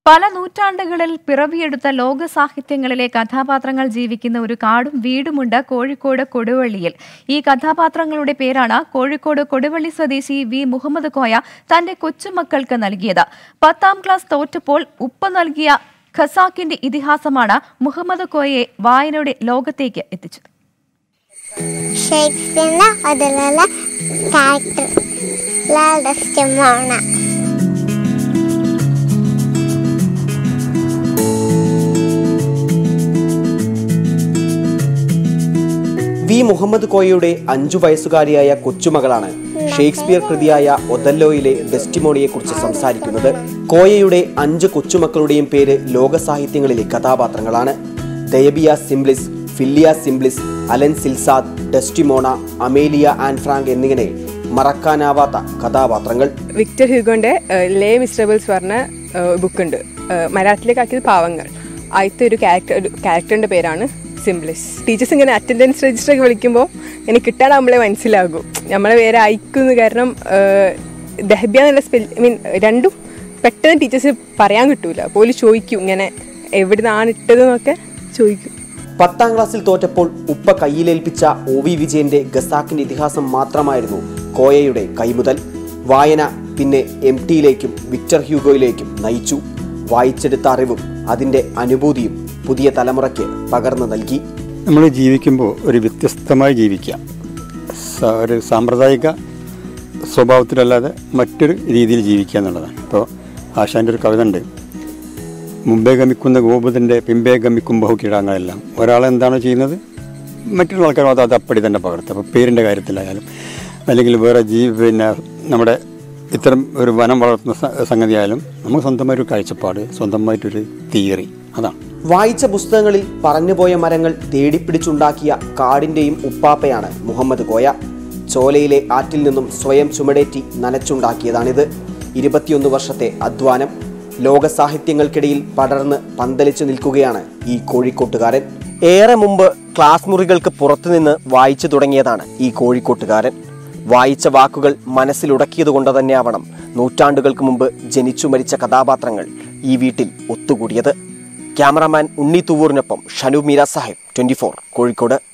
പല നൂറ്റാണ്ടുകളിൽ പിറവിയെടുത്ത ലോക സാഹിത്യങ്ങളിലെ കഥാപാത്രങ്ങൾ ജീവിക്കുന്ന ഒരു കാടും വീടുമുണ്ട് കോഴിക്കോട് കൊടുവള്ളിയിൽ ഈ കഥാപാത്രങ്ങളുടെ പേരാണ് കോഴിക്കോട് കൊടുവള്ളി സ്വദേശി വി മുഹമ്മദ് കോയ തന്റെ കൊച്ചുമക്കൾക്ക് നൽകിയത് പത്താം ക്ലാസ് തോറ്റപ്പോൾ ഉപ്പ നൽകിയ ഖസാക്കിന്റെ ഇതിഹാസമാണ് മുഹമ്മദ് കോയയെ വായനയുടെ ലോകത്തേക്ക് എത്തിച്ചത് ഷേക്സ്പിയറിന്റെ അതിലുള്ള ക്യാരക്ടർ ഡെസ്റ്റമോണ വി മുഹമ്മദ് കോയയുടെ അഞ്ചു വയസ്സുകാരിയായ കൊച്ചുമകളാണ് ഷേക്സ്പിയർ കൃതിയായ ഒതല്ലോയിലെ ഡെസ്റ്റിമോണിയെക്കുറിച്ച് സംസാരിക്കുന്നത് കോയയുടെ അഞ്ച് കൊച്ചുമക്കളുടെയും പേര് ലോക സാഹിത്യങ്ങളിലെ കഥാപാത്രങ്ങളാണ് ദയബിയ സിംബ്ലിസ് ഫില്ലിയ സിംബ്ലിസ് അലൻ സിൽസാദ് ഡെസ്റ്റിമോണ അമേലിയ ആൻഡ് ഫ്രാങ്ക് എന്നിങ്ങനെ മറക്കാനാവാത്ത കഥാപാത്രങ്ങൾ വിക്ടർ ഹ്യൂഗോന്റെ ഏഹ്, ലേ മിസ്റ്ററബിൾസ് പറഞ്ഞ ബുക്കുണ്ട് മലയാളത്തിലേക്ക് ആക്കിയത് പാവങ്ങൾ ആദ്യത്തെ ഒരു ക്യാരക്ടർ ഒരു ക്യാരക്ടറിന്റെ പേരാണ് സിംബ്ലിസ് ടീച്ചേഴ്സ് ഇങ്ങനെ അറ്റൻഡൻസ് രജിസ്റ്റർ ഒക്കെ വിളിക്കുമ്പോൾ എനിക്ക് കിട്ടാനാകുമ്പോഴേ മനസ്സിലാകും നമ്മളെ പേര് അയക്കുന്നു കാരണം ഏഹ്, ദഹബിയ എന്നുള്ള സ്പെൽ ഐ മീൻ രണ്ടും പെട്ടെന്ന് ടീച്ചേഴ്സ് പറയാൻ കിട്ടൂല പോലും ചോദിക്കും ഇങ്ങനെ എവിടുന്നാണ് ഇട്ടതെന്നൊക്കെ ചോദിക്കും പത്താം ക്ലാസ്സിൽ തോറ്റപ്പോൾ ഉപ്പ കയ്യിലേൽപ്പിച്ച ഒ വി വിജയന്റെ ഗസാക്കിന്റെ ഇതിഹാസം മാത്രമായിരുന്നു കോയയുടെ കൈമുതൽ വായന പിന്നെ എം ടിയിലേക്കും വിക്ടർ ഹ്യൂഗോയിലേക്കും നയിച്ചു വായിച്ചെടുത്ത അറിവും അതിന്റെ അനുഭൂതിയും പുതിയ തലമുറയ്ക്ക് പകർന്നു നൽകി നമ്മൾ ജീവിക്കുമ്പോൾ ഒരു വ്യത്യസ്തമായി ജീവിക്കുക സ- ഒരു സാമ്പ്രദായിക സ്വഭാവത്തിലല്ലാതെ മറ്റൊരു രീതിയിൽ ജീവിക്കുക എന്നുള്ളതാണ് ഇപ്പോൾ ആശാൻ്റെ ഒരു കവിത ഉണ്ട് മുമ്പേ ഗമിക്കുന്ന ഗോപുരൻ്റെ പിമ്പേ ഗമിക്കും ബഹുകീടാങ്ങളെല്ലാം ഒരാൾ എന്താണോ ചെയ്യുന്നത് മറ്റുള്ള ആൾക്കാർ അത് അത് അപ്പടി തന്നെ പകർത്തും അപ്പോൾ പേരിൻ്റെ കാര്യത്തിലായാലും അല്ലെങ്കിൽ വേറെ ജീ പിന്നെ നമ്മുടെ ഇത്തരം ഒരു വനം വളർത്തുന്ന സ- സംഗതിയായാലും നമുക്ക് സ്വന്തമായിട്ടൊരു കാഴ്ചപ്പാട് സ്വന്തമായിട്ടൊരു തിയറി അതാണ് വായിച്ച പുസ്തകങ്ങളിൽ പറഞ്ഞുപോയ മരങ്ങൾ തേടിപ്പിടിച്ചുണ്ടാക്കിയ കാടിന്റെയും ഉപ്പാപ്പയാണ് മുഹമ്മദ് കോയ ചോലയിലെ ആറ്റിൽ നിന്നും സ്വയം ചുമടേറ്റി നനച്ചുണ്ടാക്കിയതാണിത് ഇരുപത്തിയൊന്ന് വർഷത്തെ അധ്വാനം ലോക സാഹിത്യങ്ങൾക്കിടയിൽ പടർന്ന് പന്തലിച്ചു നിൽക്കുകയാണ് ഈ കോഴിക്കോട്ടുകാരൻ ഏറെ മുമ്പ് ക്ലാസ് മുറികൾക്ക് പുറത്തുനിന്ന് വായിച്ചു തുടങ്ങിയതാണ് ഈ കോഴിക്കോട്ടുകാരൻ വായിച്ച വാക്കുകൾ മനസ്സിലുടക്കിയതുകൊണ്ട് തന്നെയാവണം നൂറ്റാണ്ടുകൾക്ക് മുമ്പ് ജനിച്ചു മരിച്ച കഥാപാത്രങ്ങൾ ഈ വീട്ടിൽ ഒത്തുകൂടിയത് ക്യാമറാമാൻ ഉണ്ണി തുവൂറിനൊപ്പം ഷനു മീര സാഹിബ് ട്വന്റി കോഴിക്കോട്